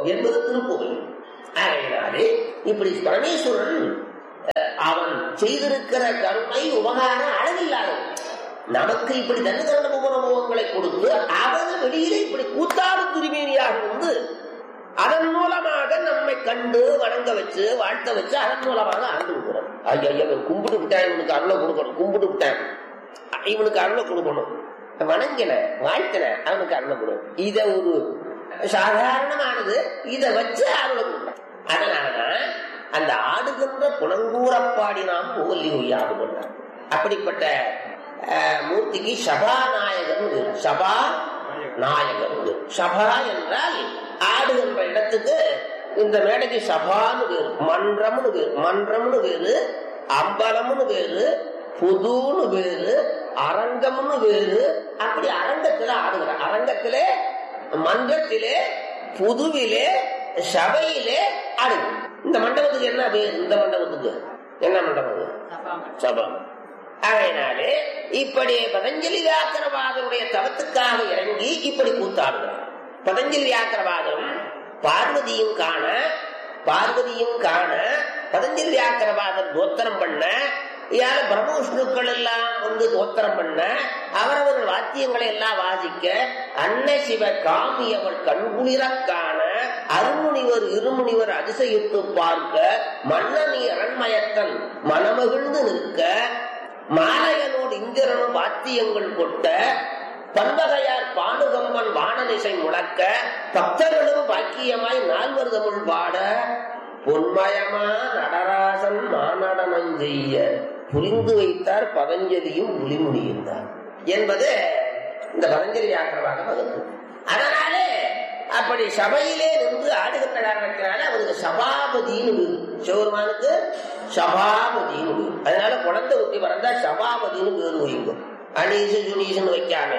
என்பது திருப்புகழ் ஆகையினாலே இப்படி பரமேஸ்வரன் அஹ், அவன் செய்திருக்கிற கருணை உபகாரம் அளவில்லாதது நமக்கு இப்படி தன்னுகரண உபரமுகங்களை கொடுத்து அவன் வெளியிலே இப்படி கூத்தாடும் திருமேனியாக வந்து அதன் மூலமாக நம்மை கண்டு வணங்க வச்சு வாழ்த்த வச்சு அதன் மூலமாக ஆண்டு கொடுக்கிறோம் ஐயா ஐயா இவன் கும்பிட்டு விட்டான் இவனுக்கு அருளை கொடுக்கணும் கும்பிட்டு விட்டான் இவனுக்கு அருளை கொடுக்கணும் வணங்கின வாழ்த்தின அவனுக்கு அருளை கொடுக்கணும் இத ஒரு சாதாரணமானது இத வச்சு அருளை கொடுக்கணும் அதனாலதான் அந்த ஆடுகின்ற புனங்கூரப்பாடி நாம் புகல்லி ஒய்யாது கொண்டார் அப்படிப்பட்ட அஹ், மூர்த்திக்கு சபாநாயகன் பேரு. சபா நாயகன் பேரு. சபா என்றால் ஆடுகின்ற இடத்துக்கு இந்த மேடைக்கு சபான்னு பேரு மன்றம்னு பேரு மன்றம்னு பேரு அம்பலம்னு பேரு புதுன்னு பேரு அரங்கம்னு பேரு அப்படி அரங்கத்துல ஆடுகிற அரங்கத்திலே மன்றத்திலே புதுவிலே சபையிலே ஆடு இந்த மண்டபத்துக்கு என்ன பேர் இந்த மண்டபத்துக்கு என்ன மண்டபம் சபம் அதனாலே இப்படி பதஞ்சலி வியாக்கரவாதனுடைய தவத்துக்காக இறங்கி இப்படி கூத்தாடுகிறார் பதஞ்சலி வியாக்கரவாதம் பார்வதியும் காண பார்வதியும் காண பதஞ்சலி வியாக்கரவாதம் தோத்திரம் பண்ண யார பிரம்மவிஷ்ணுக்கள் எல்லாம் வந்து தோத்திரம் பண்ண அவரவர்கள் வாத்தியங்களை எல்லாம் வாசிக்க அன்னை சிவ காமி அவள் கண்குளிர காண அருமுனிவர் இருமுனிவர் அதிசயித்து பார்க்க மன்னனி அரண்மயத்தன் மனமகிழ்ந்து நிற்க மாலையனோடு இந்திரனும் வாத்தியங்கள் கொட்ட பன்வகையார் பானுகம்பன் வானனிசை முழக்க பக்தர்களும் பாக்கியமாய் நால்வர் தமிழ் பாட பொன்மயமா நடராசன் மாநடனம் செய்ய புரிந்து வைத்தார் பதஞ்சலியும் ஒளிமுடியிருந்தார் என்பது இந்த பதஞ்சலி ஆக்கிரமாக வகுப்பு அதனாலே அப்படி சபையிலே நின்று ஆடுகின்ற காரணத்தினால அவருக்கு சபாபதினு பேரு. சிவபெருமானுக்கு சபாபதினு பேரு. அதனால குழந்தை ஊட்டி பிறந்தா சபாபதினு பேரு வைக்கும் அனீசு சுனீசுன்னு வைக்காம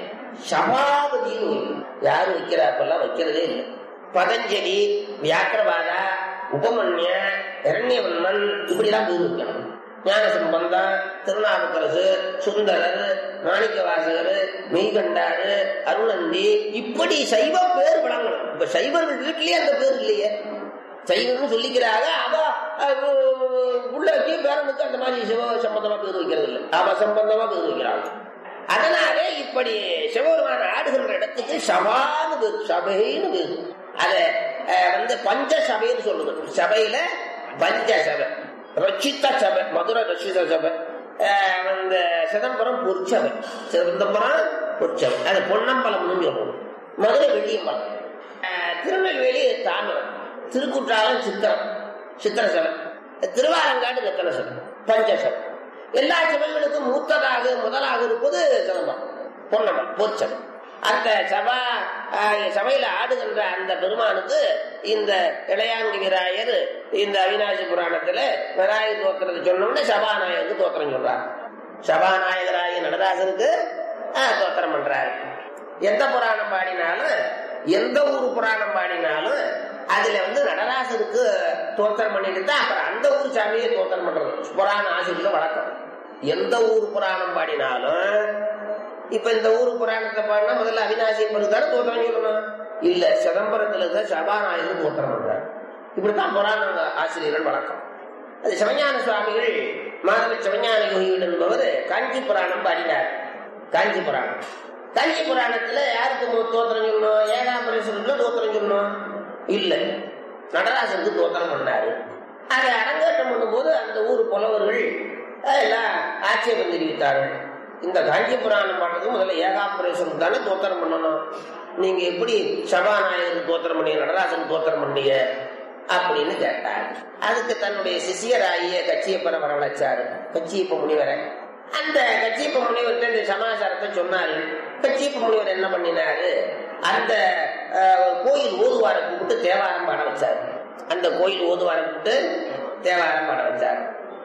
சபாபதினு வைக்கும் யாரு வைக்கிறாப்பெல்லாம் வைக்கிறதே இல்லை பதஞ்சலி வியாக்கிரவாதா உபமன்ய இரண்யவன்மன் இப்படிலாம் பேர் வைக்கணும் ஞான சம்பந்தம் திருநாவுக்கரசு சுந்தரர் மாணிக்கவாசகர் மெய்கண்டாரு அருணந்தி இப்படி சைவ பேர் விளங்கணும் இப்ப சைவர்கள் வீட்டிலேயே அந்த பேர் இல்லையே சைவர்னு சொல்லிக்கிறாங்க அவ அவ, உள்ளக்கு பேரனுக்கு அந்த மாதிரி சிவ சம்பந்தமா பேர் வைக்கிறது இல்லை அவ சம்பந்தமா பேர் வைக்கிறாங்க அதனாலே இப்படி சிவபெருமான ஆடுகின்ற இடத்துக்கு சபான்னு பேர் சபைன்னு பேர் அத அஹ், வந்து பஞ்ச சபைன்னு சொல்லுது சபையில பஞ்ச சபை ரச்சித்த சபை மதுரை ரச்சித சபை அஹ், வந்து சிதம்பரம் பொற்சபை சிதம்பரம் பொற்சபை அது பொன்னம்பலம்னு சொல்லுவோம் மதுரை வெள்ளியம்பலம் அஹ், திருநெல்வேலி தாமிரம் திருக்குற்றாலம் சித்திரம் சித்திர சபை திருவாரங்காடு ரத்தன சபை பஞ்ச சபை எல்லா சபைகளுக்கும் மூத்ததாக முதலாக இருப்பது சிதம்பரம் பொன்னம்பலம் பொற்சபை அந்த சபா ஆஹ், சபையில ஆடுகின்ற அந்த பெருமானுக்கு இந்த இளையாங்கி விராயர் இந்த அவிநாசி புராணத்துல விராய தோத்திரத்தை சொன்னோம்னே சபாநாயகருக்கு தோத்திரம் சொல்றார் சபாநாயகராய நடராசனுக்கு ஆஹ், தோத்திரம் பண்றாரு எந்த புராணம் பாடினாலும் எந்த ஊர் புராணம் பாடினாலும் அதுல வந்து நடராசனுக்கு தோத்திரம் பண்ணிட்டு தான் அப்புறம் அந்த ஊர் சாமியை தோத்திரம் பண்றது புராண ஆசிரியர் வழக்கம் எந்த ஊர் புராணம் பாடினாலும் இப்ப இந்த ஊர் புராணத்தை பாடினா முதல்ல அவிநாசி தானே தோத்திரம் சொல்லணும் இல்ல சிதம்பரத்துல இருக்க சபாநாயகர் தோத்திரம் பண்றாரு இப்படித்தான் புராண ஆசிரியர்கள் வழக்கம் அது சிவஞான சுவாமிகள் மாதவ சிவஞான யோகிகள் என்பவர் காஞ்சி புராணம் பாடினார் காஞ்சி புராணம் காஞ்சி புராணத்துல யாருக்கு மு- தோத்திரம் சொல்லணும் ஏகாம்பரேஸ்வரத்துல தோத்திரம் சொல்லணும் இல்ல நடராசனுக்கு தோத்திரம் பண்ணாரு அதை அரங்கேற்றம் பண்ணும்போது அந்த ஊர் புலவர்கள் எல்லாம் ஆட்சேபம் தெரிவித்தார்கள் இந்த காஞ்சி புராணம் பாடுறதுக்கு முதல்ல ஏகாம்பரேஸ்வரருக்கு தானே தோத்திரம் பண்ணணும் நீங்க எப்படி சபாநாயகருக்கு தோத்திரம் பண்ணீங்க நடராசனுக்கு தோத்திரம் பண்ணீங்க அப்படின்னு கேட்டார் அதுக்கு தன்னுடைய சிஷியராகிய கச்சியப்பரை வரவழைச்சாரு கச்சியப்ப முனிவரை அந்த கச்சியப்ப முனிவர்கிட்ட இந்த சமாச்சாரத்தை சொன்னாரு கச்சியப்ப முனிவர் என்ன பண்ணினாரு அந்த அஹ், கோயில் ஓதுவாரை கூப்பிட்டு தேவாரம் பாட வச்சாரு அந்த கோயில் ஓதுவாரை கூப்பிட்டு தேவாரம் பாட வச்சாரு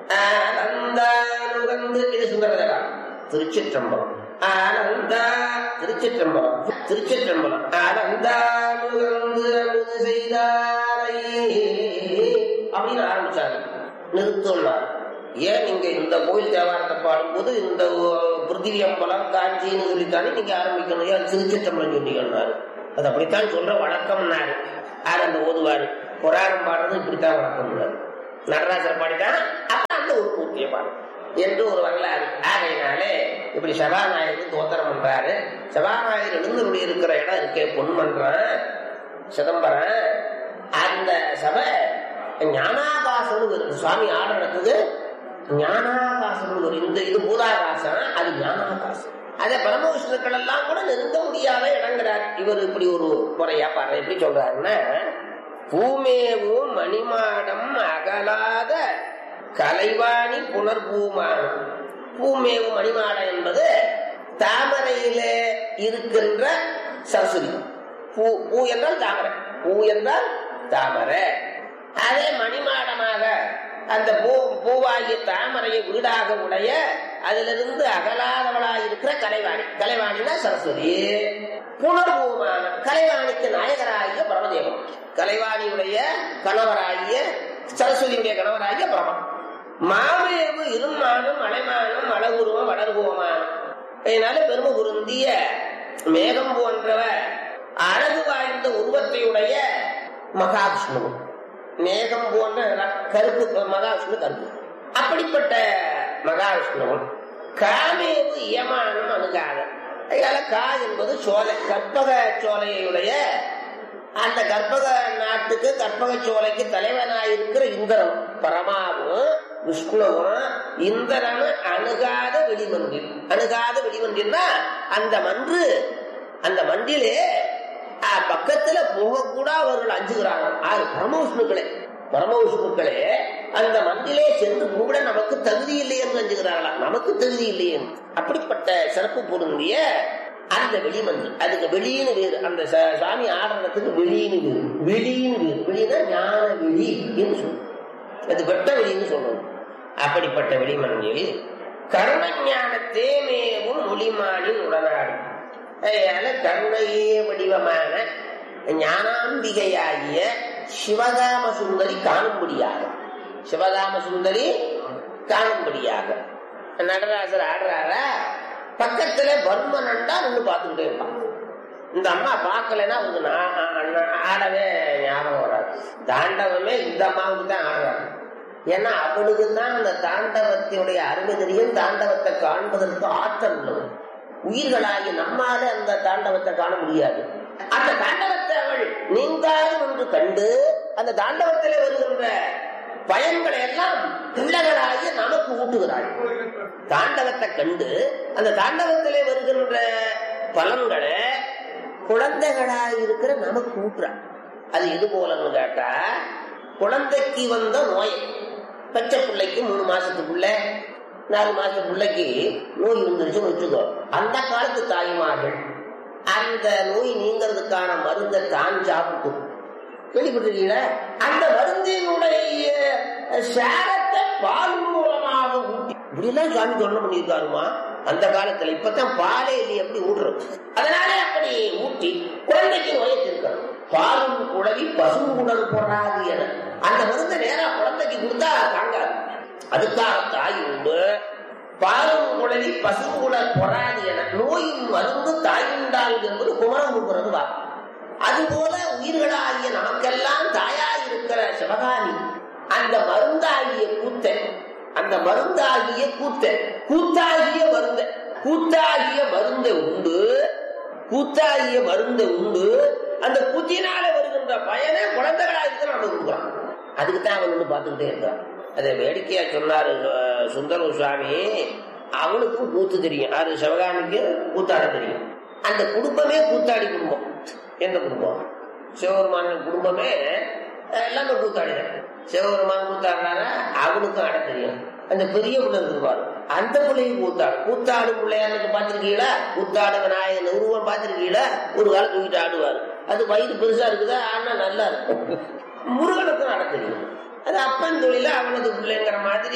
ஆனந்தானுகந்து இது சுந்தரதேவா திருச்சிற்றம்பலம் ஆனந்தா திருச்சிற்றம்பலம் திருச்சிற்றம்பலம் ஆனந்தானுகந்து அமுது செய்தாரை அப்படின்னு ஆரம்பிச்சாங்க நிறுத்தம்னார் ஏன் நீங்க இந்த கோயில் தேவாரத்தை பாடும்போது இந்த பிருத்திவி அம்பலம் காஞ்சின்னு சொல்லித்தானே நீங்க ஆரம்பிக்கணும் ஏன் திருச்சிற்றம்பலம் சொன்னீங்கன்னாரு அது அப்படித்தான் சொல்ற வழக்கம்னாரு அது அந்த ஓதுவாரு புராணம் பாடுறது இப்படித்தான் வழக்கம் உள்ளது நடராஜர் பாடிட்டான் அப்ப அந்த ஒரு பூர்த்தியை பாடும் என்று ஒரு வரலாறு ஆகையினாலே இப்படி சபாநாயகருக்கு தோத்திரம் பண்றாரு சபாநாயகர் எழுந்து இருக்கிற இடம் இருக்கே பொன்மன்றம் சிதம்பரம் அந்த சபை ஞானாகாசம் இருக்கு சுவாமி ஆர்டர் நடக்குது ஞானாகாசம் ஒரு இந்த இது பூதாகாசம் அது ஞானாகாசம் அதே பரமவிஷ்ணுக்கள் எல்லாம் கூட நெருங்க முடியாத இடங்கிறார் இவர் இப்படி ஒரு முறையா பாரு எப்படி சொல்றாருன்னா பூமேவும் மணிமாடம் அகலாத கலைவாணி புனர்பூமானம் பூமேவும் மணிமாடம் என்பது தாமரையிலே இருக்கின்ற சரஸ்வதி பூ பூ என்றால் தாமரை பூ என்றால் தாமரை அதே மணிமாடமாக அந்த பூ பூவாகிய தாமரையை வீடாக உடைய அதிலிருந்து அகலாதவளாய் இருக்கிற கலைவாணி கலைவாணினா சரஸ்வதி புனர்பூமான கலைவாணிக்கு நாயகராகிய பரமதேவன் கலைவாணியுடைய கணவராகிய சரஸ்வதியுடைய கணவராகிய பரமன் மாமேவு இருமானும் மலைமானும் அழகுருவம் வளர்குவமானும் அதனால பெருமை பொருந்திய மேகம் போன்றவ அழகு வாய்ந்த உருவத்தையுடைய மகாவிஷ்ணுவும் மேகம் போன்ற கருப்பு மகாவிஷ்ணு கருப்பு அப்படிப்பட்ட மகாவிஷ்ணுவும் காமேவு இயமானும் அணுகாத அதனால கா என்பது சோலை கற்பக சோலையுடைய அந்த கற்பக நாட்டுக்கு கற்பக சோலைக்கு தலைவனாயிருக்கிற இந்திரன் பரமாவும் விஷ்ணுவும் இந்திரன் அணுகாத வெளிமன்றில் அணுகாத வெளிமன்றில்னா அந்த மன்று அந்த மன்றிலே பக்கத்துல போகக்கூட அவர்கள் அஞ்சுகிறாங்க ஆறு பரமவிஷ்ணுக்களே பரமவிஷ்ணுக்களே அந்த மந்திலே சென்று கூட நமக்கு தகுதி இல்லை என்று அஞ்சுகிறார்களா நமக்கு தகுதி இல்லை என்று அப்படிப்பட்ட சிறப்பு பொருந்திய அந்த வெளிமந்தி அதுக்கு வெளியின்னு வேறு அந்த சுவாமி ஆடுறதுக்கு வெளியின்னு வேறு வெளியின்னு வேறு வெளியினா ஞான வெளி என்று சொல்லும் அது வெட்ட வெளின்னு சொல்லணும் அப்படிப்பட்ட வெளிமந்தியில் கருண ஞான தேமேவும் மொழிமானின் உடனாடு அதனால கருணையே வடிவமான ஞானாம்பிகையாகிய சிவகாம சுந்தரி காணும்படியாக சிவகாம சுந்தரி காணும்படியாக நடராசர் ஆடுறாரா பக்கத்துல பர்மனண்டா நின்று பார்த்துக்கிட்டே இருப்பான் இந்த அம்மா பார்க்கலன்னா அவருக்கு ஆடவே ஞாபகம் வராது தாண்டவமே இந்த அம்மாவுக்கு தான் ஆடுறாங்க ஏன்னா அவளுக்கு தான் அந்த தாண்டவத்தினுடைய அருமை தெரியும் தாண்டவத்தை காண்பதற்கு ஆற்றல் உள்ளது உயிர்களாகி நம்மால அந்த தாண்டவத்தை காண முடியாது அந்த தாண்டவத்தை அவள் நீங்காலும் என்று கண்டு அந்த தாண்டவத்திலே வருகின்ற பயன்களை எல்லாம் பிள்ளைகளாகி நமக்கு ஊட்டுகிறாள் தாண்டவத்தை கண்டு அந்த தாண்டவத்திலே வருகின்ற பலன்களை குழந்தைகளாக இருக்கிற நமக்கு ஊட்டுறாள் அது எது போலன்னு கேட்டா குழந்தைக்கு வந்த நோய் பச்சை பிள்ளைக்கு மூணு மாசத்துக்குள்ள நாலு மாசத்து பிள்ளைக்கு நோய் வந்துருச்சுன்னு வச்சுக்கோ அந்த காலத்து தாய்மார்கள் அந்த நோய் நீங்கிறதுக்கான மருந்தை தான் சாப்பிட்டு கேள்விப்பட்டிருக்கீங்களா அந்த மருந்தினுடைய சாரத்தை பால் மூலமாக ஊட்டி இப்படிலாம் சாமி சொல்ல பண்ணியிருக்காருமா அந்த காலத்துல இப்பதான் பாலே இல்லை எப்படி ஊட்டுறது அதனால அப்படி ஊட்டி குழந்தைக்கு நோயை தீர்க்கணும் பாலும் குழவி பசுங்குடல் போடாது என அந்த மருந்தை நேரா குழந்தைக்கு கொடுத்தா தாங்காது அதுக்காக தாய் உண்டு பாலும் குழவி பசுங்குடல் பொறாது என நோயும் மருந்து தாயுண்டால் என்பது குமரமுகிறது வா அதுபோல உயிர்களாகிய நமக்கெல்லாம் தாயாய் இருக்கிற சிவகாமி அந்த மருந்தாகிய கூத்த அந்த மருந்தாகிய கூத்த கூத்தாகிய மருந்த கூத்தாகிய மருந்தை உண்டு கூத்தாகிய மருந்தை உண்டு அந்த கூத்தினால வருகின்ற பயனை குழந்தைகளா இருக்கிற நம்ம கொடுக்குறான் அதுக்கு தான் அவன் வந்து பார்த்துக்கிட்டே இருக்கிறான் அதை வேடிக்கையா சொன்னாரு சுந்தர சுவாமி அவனுக்கும் கூத்து தெரியும் அது சிவகாமிக்கு கூத்தாட தெரியும் அந்த குடும்பமே கூத்தாடி குடும்பம் எந்த குடும்பம் சிவபெருமான குடும்பமே எல்லாமே கூத்தாடிதான் சிவபெருமான் கூத்தாடுறாரா அவனுக்கும் ஆட தெரியும் அந்த பெரிய பிள்ளை இருப்பாரு அந்த பிள்ளையும் கூத்தாடு கூத்தாடு பிள்ளையாருக்கு பார்த்திருக்கீங்களா கூத்தாடு விநாயகன் உருவம் பார்த்திருக்கீங்களா ஒரு காலம் தூக்கிட்டு ஆடுவார் அது வயிறு பெருசா இருக்குதா ஆனா நல்லா இருக்கும் முருகனுக்கும் ஆட தெரியும் அது அப்பன் தொழில அவனது பிள்ளைங்கிற மாதிரி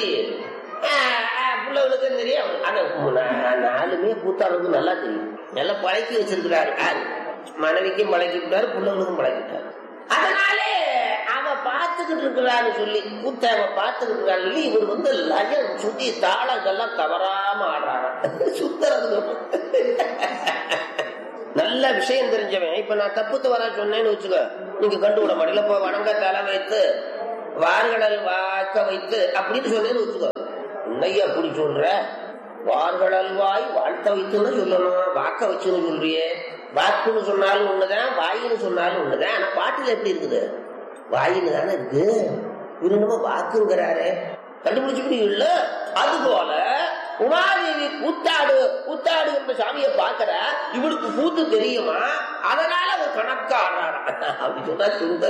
பிள்ளைகளுக்கும் தெரியும் ஆனா நாலுமே கூத்தாடுறது நல்லா தெரியும் நல்லா பழக்கி வச்சிருக்கிறாரு யாரு மனைவிக்கும் பழக்கி விட்டாரு பிள்ளைகளுக்கும் பழக்கி விட்டாரு அதனாலே அவ பார்த்துக்கிட்டு இருக்கிறான்னு சொல்லி கூத்த அவ பார்த்துக்கிட்டு இருக்கிறான்னு சொல்லி இவர் வந்து லயம் சுத்தி தாளங்கள்லாம் தவறாம ஆடுறாங்க சுத்துறது நல்ல விஷயம் தெரிஞ்சவன் இப்ப நான் தப்பு தவறா சொன்னேன்னு வச்சுக்க நீங்க கண்டு விட மாட்டீங்க இப்ப வணங்க தலை வைத்து வார்கடல் வாக்க வைத்து அப்படின்னு சொன்னேன்னு வச்சுக்கோ உன்னைய அப்படி சொல்ற வார்கடல் வாய் வாழ்த்த வைத்துன்னு சொல்லணும் வாக்க வச்சுன்னு சொல்றியே வாக்குன்னு சொன்னாலும் ஒண்ணுதான் வாயின்னு சொன்னாலும் ஒண்ணுதான் ஆனா பாட்டுல எப்படி இருக்குது வாயின்னு தானே இருக்கு இவரு நம்ம வாக்குங்கிறாரு கண்டுபிடிச்சுக்கிட்டு இல்ல அது போல உமாதேவி கூத்தாடு கூத்தாடு என்ற சாமியை பார்க்கிற இவளுக்கு கூத்து தெரியுமா அதனால அவர் கணக்காடுறாரா அப்படி சொன்னா சுந்தர